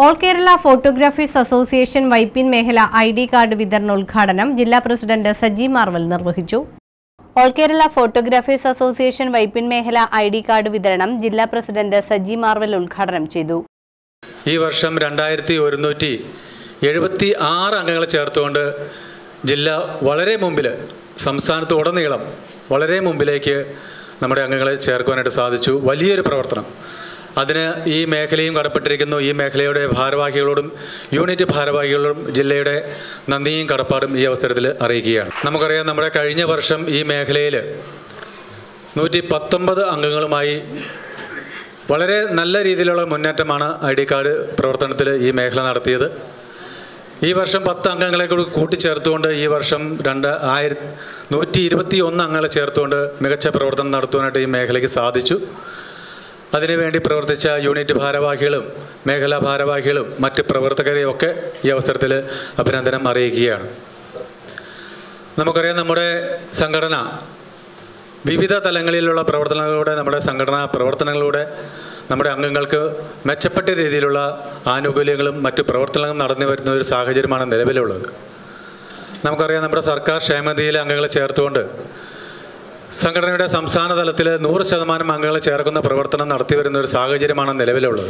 all Kerala photographers association Vypin മേഖല I D card വിതരണ ഉദ്ഘാടനം ജില്ലാ പ്രസിഡന്റ് സജി മാർവൽ നിർവഹിച്ചു all Kerala photographers association Vypin മേഖല ഐ ഡി കാർഡ് വിതരണം ജില്ലാ പ്രസിഡന്റ് സജി മാർവൽ ഉദ്ഘാടനം ചെയ്തു ഈ വർഷം രണ്ടായിരത്തി ഒരുന്നൂറ്റി എഴുപത്തി ആറ് അംഗങ്ങളെ ചേർത്തുകൊണ്ട് ജില്ല വളരെ മുമ്പിൽ സംസ്ഥാനത്ത് ഉടനീളം വളരെ മുമ്പിലേക്ക് നമ്മുടെ അംഗങ്ങളെ ചേർക്കുവാനായിട്ട് സാധിച്ചു വലിയൊരു പ്രവർത്തനം അതിന് ഈ മേഖലയും കടപ്പെട്ടിരിക്കുന്നു ഈ മേഖലയുടെ ഭാരവാഹികളോടും യൂണിറ്റ് ഭാരവാഹികളോടും ജില്ലയുടെ നന്ദിയും കടപ്പാടും ഈ അവസരത്തിൽ അറിയിക്കുകയാണ് നമുക്കറിയാം നമ്മുടെ കഴിഞ്ഞ വർഷം ഈ മേഖലയിൽ നൂറ്റി പത്തൊമ്പത് അംഗങ്ങളുമായി വളരെ നല്ല രീതിയിലുള്ള മുന്നേറ്റമാണ് ഐ ഡി കാർഡ് പ്രവർത്തനത്തിൽ ഈ മേഖല നടത്തിയത് ഈ വർഷം പത്ത് അംഗങ്ങളെ കൂടി കൂട്ടിച്ചേർത്തുകൊണ്ട് ഈ വർഷം രണ്ട് ആയിര നൂറ്റി ഇരുപത്തി ഒന്ന് അംഗങ്ങളെ ചേർത്തുകൊണ്ട് മികച്ച പ്രവർത്തനം നടത്തുവാനായിട്ട് ഈ മേഖലയ്ക്ക് സാധിച്ചു അതിനുവേണ്ടി പ്രവർത്തിച്ച യൂണിറ്റ് ഭാരവാഹികളും മേഖലാ ഭാരവാഹികളും മറ്റ് പ്രവർത്തകരെയും ഒക്കെ ഈ അവസരത്തിൽ അഭിനന്ദനം അറിയിക്കുകയാണ് നമുക്കറിയാം നമ്മുടെ സംഘടന വിവിധ തലങ്ങളിലുള്ള പ്രവർത്തനങ്ങളിലൂടെ നമ്മുടെ സംഘടനാ പ്രവർത്തനങ്ങളിലൂടെ നമ്മുടെ അംഗങ്ങൾക്ക് മെച്ചപ്പെട്ട രീതിയിലുള്ള ആനുകൂല്യങ്ങളും മറ്റു പ്രവർത്തനങ്ങളും നടന്നു വരുന്ന ഒരു സാഹചര്യമാണ് നിലവിലുള്ളത് നമുക്കറിയാം നമ്മുടെ സർക്കാർ ക്ഷേമനിധിയിലെ അംഗങ്ങളെ ചേർത്തുകൊണ്ട് സംഘടനയുടെ സംസ്ഥാന തലത്തിൽ നൂറ് ശതമാനം അംഗങ്ങളെ ചേർക്കുന്ന പ്രവർത്തനം നടത്തി വരുന്ന ഒരു സാഹചര്യമാണ് നിലവിലുള്ളത്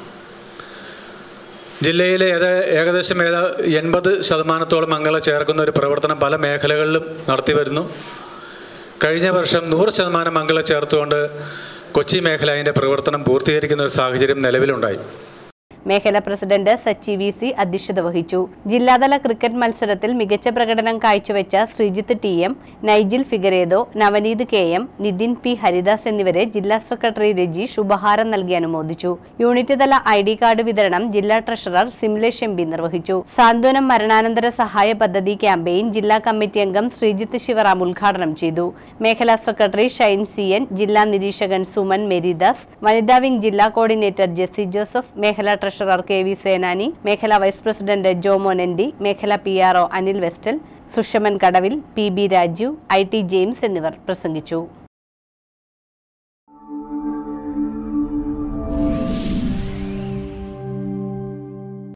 ജില്ലയിലെ ഏത് ഏകദേശം ഏത് എൺപത് ശതമാനത്തോളം അംഗങ്ങളെ ചേർക്കുന്ന ഒരു പ്രവർത്തനം പല മേഖലകളിലും നടത്തി വരുന്നു കഴിഞ്ഞ വർഷം നൂറ് ശതമാനം അംഗങ്ങളെ ചേർത്തുകൊണ്ട് കൊച്ചി മേഖല അതിൻ്റെ പ്രവർത്തനം പൂർത്തീകരിക്കുന്ന ഒരു സാഹചര്യം നിലവിലുണ്ടായി മേഖലാ പ്രസിഡന്റ് സച്ചി വി സി അധ്യക്ഷത വഹിച്ചു ജില്ലാതല ക്രിക്കറ്റ് മത്സരത്തിൽ മികച്ച പ്രകടനം കാഴ്ചവെച്ച Sreejith T M Naijil Figueiredo Navaneeth K M Nithin P Haridas എന്നിവരെ ജില്ലാ സെക്രട്ടറി രജീഷ് ഉപഹാരം നൽകി അനുമോദിച്ചു യൂണിറ്റ് തല ഐ ഡി കാർഡ് വിതരണം ജില്ലാ ട്രഷറർ സിംലേഷ് എം പി നിർവഹിച്ചു സാന്ത്വനം മരണാനന്തര സഹായ പദ്ധതി ക്യാമ്പയിൻ ജില്ലാ കമ്മിറ്റി അംഗം ശ്രീജിത്ത് ശിവറാം ഉദ്ഘാടനം ചെയ്തു മേഖലാ സെക്രട്ടറി ഷൈൻ സി എൻ ജില്ലാ നിരീക്ഷകൻ സുമൻ മേരിദാസ് വനിതാ വിംഗ് ജില്ലാ കോർഡിനേറ്റർ ജെസ്സി ജോസഫ് മേഖലാ ട്രഷറർ കെ വി സേനാനി മേഖലാ vice president Jomon N D മേഖലാ P R O Anil Vestal Sushaman Kadavil P B Raju I T James എന്നിവർ പ്രസംഗിച്ചു